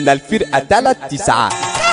قلنا الفرقة تلات تسعات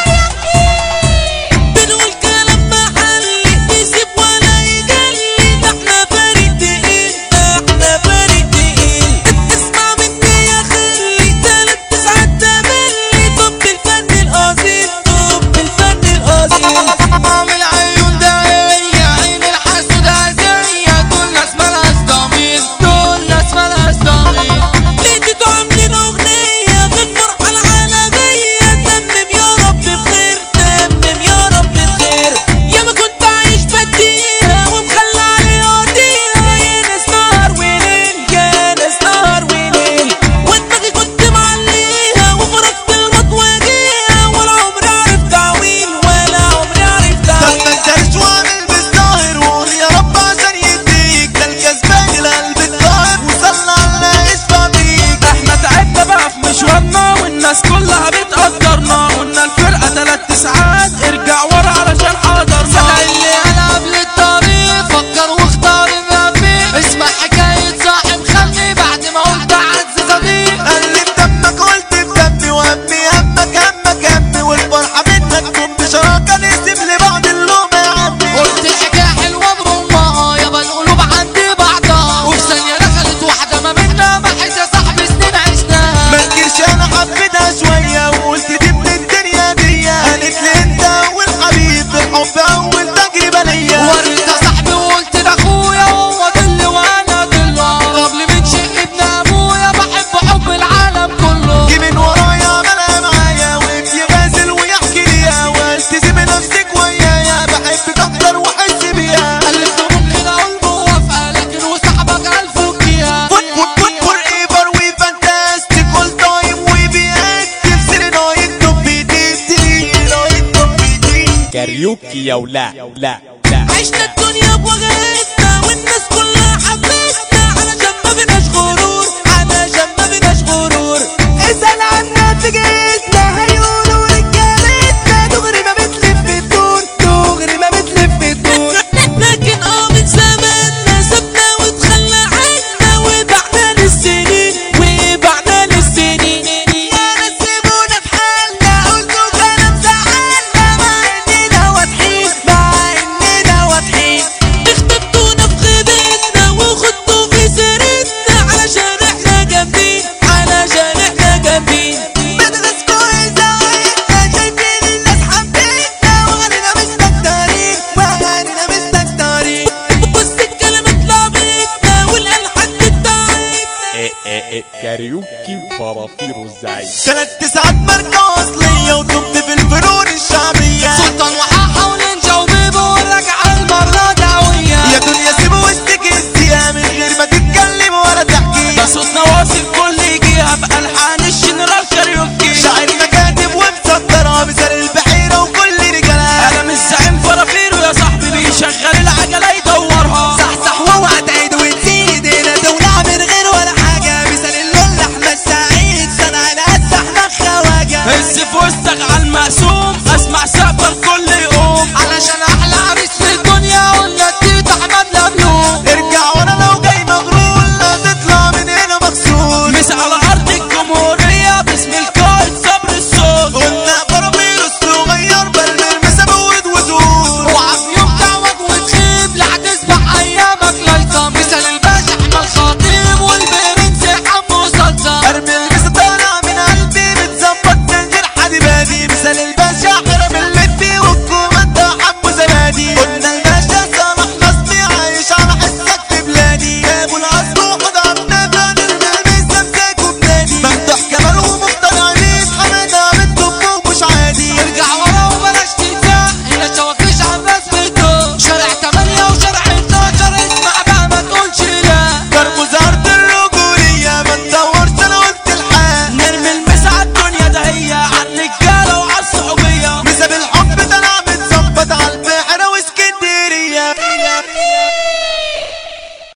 بنقول كلام محلي يسيب ولا يجلي ده احنا فريق تقيل ده احنا فريق تقيل اسمع مني يا خلي تلات تسعات تملي طب الفن الاصيل طب الفن الاصيل عامل عيون داعية عين الحسود عزية دول ناس مالهاش ضمير دول ناس مالهاش ضمير لقيتوا عاملين اغنية في الفرحة العالمية تمم يا رب بخير تمم يا رب بخير يا ما كنت عايش بديها ومخلى عليها قضيها يا ناس نهار وليل يا ناس نهار وليل ودماغي كنت معليها وفرقت المطوجيها ولا عمري عرفت تعويل ولا عمري عرفت تعويل لما الدرس وعامل بالظاهر وقول يا رب عشان يديك ده الكسبان القلب الطاهر وصلى على اسمع بيك احنا تعبنا بقى في مشوارنا والناس كلها بتقدرنا قلنا الفرقة تلات تسعات ارجع ورا علشان حضرنا صدق اللي انا قبل الطريق فكر واختار الرفيق اسمع حكاية صاحب خلقي بعد ما قلت عز صديق قلب دمك قلت بدمي وهمي همك همك همي والفرحة منك تكون بشراكة نقسم لبعض اللوم يا عمي قلت الحكاية حلوة برمها يابا القلوب عندي بعضها وفي ثانية دخلت واحدة ما بينا بحس يا صاحبي سنين عشناها ما انكرش انا حبيتها شوية وقلت دي من الدنيا دي قالت لي انت اول حبيب في الحب اول تجربة ليا وريتها صاحبي وقلت ده اخويا وهو ضل وانا ضله قبل من شيء ابن ابويا بحب حب العالم كله جه من ورايا ملا معايا وقف يغازل ويحكي ليا والتزم نفسك ويايا بحبك اكتر واحس بيها قلت ممكن اقول موافقه لكن وصاحبك الف وكيها فوت فوت فوت فور ايفر وي فانتاستيك اول تايم وي بي اكتف سيري نايت توب دي دي نايت توب دي كاريوكي يا ولا لا لا عشنا الدنيا بوجهتنا والناس كلها حبتنا علشان ما فيناش غرور علشان ما فيناش غرور اسأل عنا تجيتنا هيقولوا رجالتنا دغري ما بتلف الدور دغري ما بتلف الدور لكن اه من زماننا سابنا وتخلى عنا وبعنا للسنين وبعنا للسنين يا ناس سيبونا في حالنا قلتوا كلام زعلنا مع اننا واضحين مع اننا واضحين اختبتونا في غيبتنا وخدتوا في سيرتنا علشان احنا جامدين علشان احنا جامدين بدنا كويسة وانت شايفين الناس حبيتنا واغانينا مستكترين واغانينا مستكترين بص الكلمات لعبتنا والالحان بتاعتنا إيه إيه إيه كاريوكي فرافير الزعيم ثلاث تسعات ماركة أصلية وطب في الفنون الشعبية سلطان وحاحة ونينجا وبيبو والرجعة المرة دعوية يا دنيا سيبوا وسطك استيا من غير ما تتكلم ولا تحكي ده صوتنا واصل كل جهة بألحان الجنرال كاريوكي شاعر مكاتب ومسطرة مثال البحيرة وكل رجالها انا مش زعيم فرافير يا صاحبي بيشغل العجلة يدورها صحصح واوعى تعيد وتزيد هنا دولة من غير ولا حاجة مثال اللول أحمد سعيد صنع الهز أحمد خواجة هز في وسطك على المقسوم اسمع سقفك كل يوم علشان احلى عريس في الدنيا قلنا التيت احمد لبلو ارجع ورا لو جاي مغرور لا تطلع من هنا مغسول مس على ارض الجمهورية باسم القائد صبر الصوت قلنا فرامير الصغير بالمرمى سبود ودور وعم يوم تعوج وتخيب لا هتسبح ايامك لايطة مثل الباشا احمد خطيب والبرنس حمو صلصة ارمي المسا طالع من قلبي بتظبط من غير حد بادي مثل الباشا